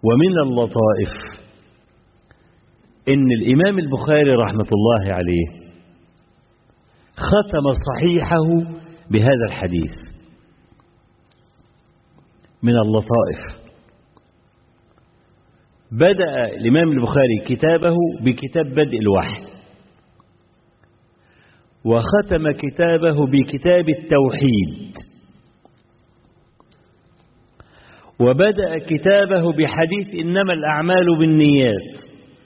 ومن اللطائف إن الإمام البخاري رحمة الله عليه ختم صحيحه بهذا الحديث من اللطائف بدأ الإمام البخاري كتابه بكتاب بدء الوحي وختم كتابه بكتاب التوحيد وبدأ كتابه بحديث إنما الأعمال بالنيات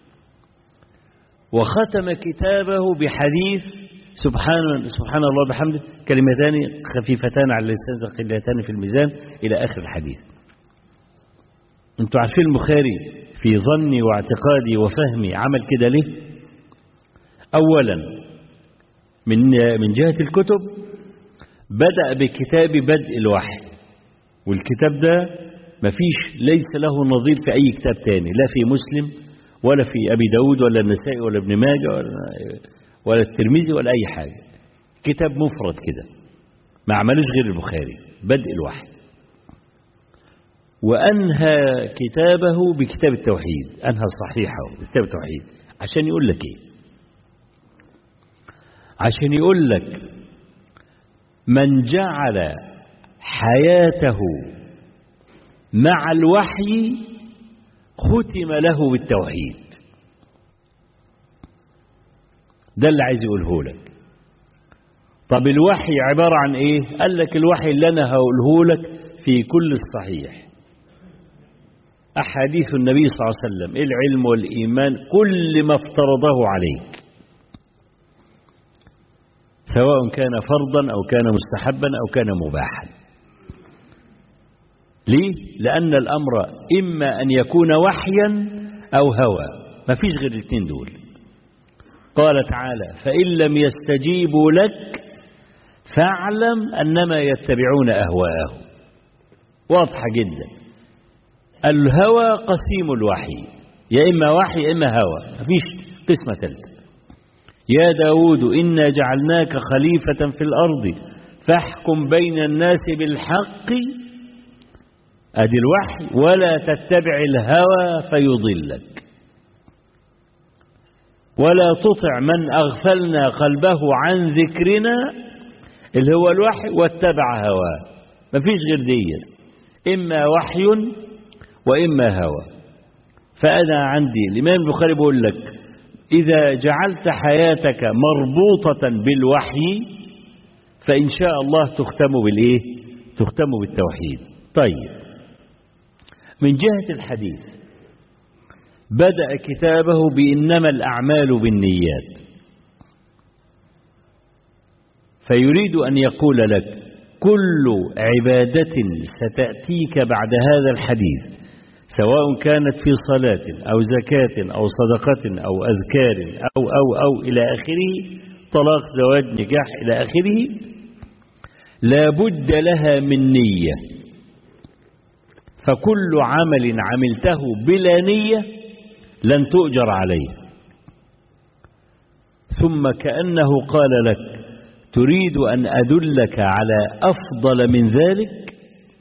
وختم كتابه بحديث سبحان سبحان الله بحمده كلمتان خفيفتان على اللسان ثقيلتان في الميزان إلى آخر الحديث انتوا عارفين البخاري في ظني واعتقادي وفهمي عمل كده ليه أولا من من جهة الكتب بدأ بكتاب بدء الوحي والكتاب ده مفيش ليس له نظير في أي كتاب تاني لا في مسلم ولا في أبي داود ولا النسائي ولا ابن ماجه ولا, ولا الترمذي ولا أي حاجة كتاب مفرد كده ما عملوش غير البخاري بدء الوحي وأنهى كتابه بكتاب التوحيد أنهى صحيحه بكتاب التوحيد عشان يقول لك إيه عشان يقول لك من جعل حياته مع الوحي ختم له بالتوحيد ده اللي عايز يقوله لك طب الوحي عبارة عن ايه قال لك الوحي اللي انا هقوله لك في كل الصحيح أحاديث النبي صلى الله عليه وسلم العلم والإيمان كل ما افترضه عليك سواء كان فرضا أو كان مستحبا أو كان مباحا ليه؟ لأن الأمر إما أن يكون وحيا أو هوى ما فيش غير الاثنين دول قال تعالى فإن لم يستجيبوا لك فاعلم أنما يتبعون أهواءهم واضحة جدا الهوى قسيم الوحي يا إما وحي يا إما هوى مفيش قسمة ثالثة يا داود إنا جعلناك خليفة في الأرض فاحكم بين الناس بالحق أدي الوحي ولا تتبع الهوى فيضلك ولا تطع من أغفلنا قلبه عن ذكرنا اللي هو الوحي واتبع هواه مفيش غير ديت إما وحي وإما هوى فأنا عندي الإمام البخاري بيقول لك إذا جعلت حياتك مربوطة بالوحي فإن شاء الله تختم بالإيه تختم بالتوحيد طيب من جهة الحديث بدأ كتابه بإنما الأعمال بالنيات فيريد أن يقول لك كل عبادة ستأتيك بعد هذا الحديث سواء كانت في صلاة أو زكاة أو صدقة أو أذكار أو أو أو إلى آخره طلاق زواج نكاح إلى آخره لا بد لها من نية فكل عمل عملته بلا نية لن تؤجر عليه ثم كأنه قال لك تريد أن أدلك على أفضل من ذلك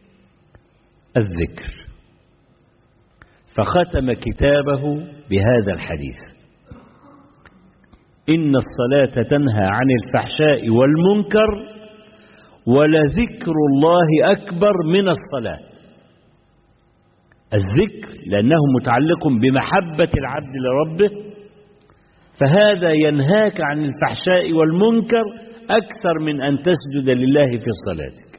الذكر فختم كتابه بهذا الحديث إن الصلاة تنهى عن الفحشاء والمنكر ولذكر الله أكبر من الصلاة الذكر لأنه متعلق بمحبة العبد لربه فهذا ينهاك عن الفحشاء والمنكر أكثر من أن تسجد لله في صلاتك